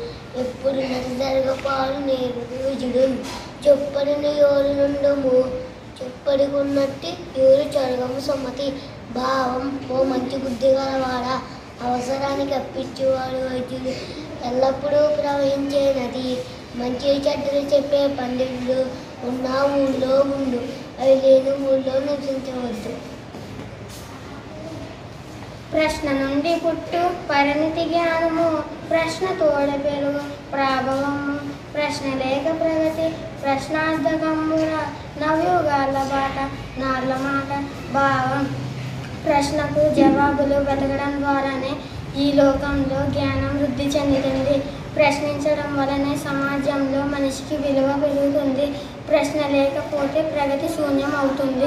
ఎప్పుడు నజరగపాలు నేను విజుడు చెప్పడిన ఎవరు నుండము చెప్పడికున్నట్టి ఎవరు జరగము సమ్మతి భావం ఓ మంచి బుద్ధి గలవాడా అవసరానికి అప్పించేవాడు వైద్యుడు ఎల్లప్పుడూ ప్రవహించే నది మంచి చెడ్డలు చెప్పే పండితుడు ఉన్న ఊళ్ళో ఉండు అవి లేని ఊళ్ళో నివసించవద్దు ప్రశ్న నుండి పుట్టు పరిణితి జ్ఞానము ప్రశ్న తోడ పెరుగు ప్రాభవము ప్రశ్న లేక ప్రగతి ప్రశ్నార్థకముర నవయుగాల బాట నార్ల మాట భావం ప్రశ్నకు జవాబులు వెతకడం ద్వారానే ఈ లోకంలో జ్ఞానం వృద్ధి చెందుతుంది ప్రశ్నించడం వలనే సమాజంలో మనిషికి విలువ పెరుగుతుంది ప్రశ్న లేకపోతే ప్రగతి శూన్యం అవుతుంది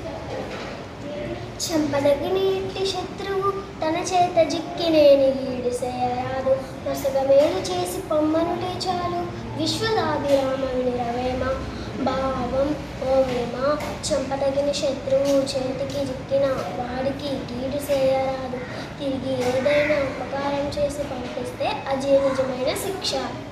చంపదగిని ఎట్టి శత్రువు తన చేత జిక్కినేని గీడిసేయరాదు నొసగమేలు చేసి పొమ్మనుటే చాలు విశ్వదాభిరామని రవేమ భావం ఓమేమ చంపదగిన శత్రువు చేతికి జిక్కిన వాడికి గీడు చేయరాదు తిరిగి ఏదైనా ఉపకారం చేసి పంపిస్తే అదే నిజమైన శిక్ష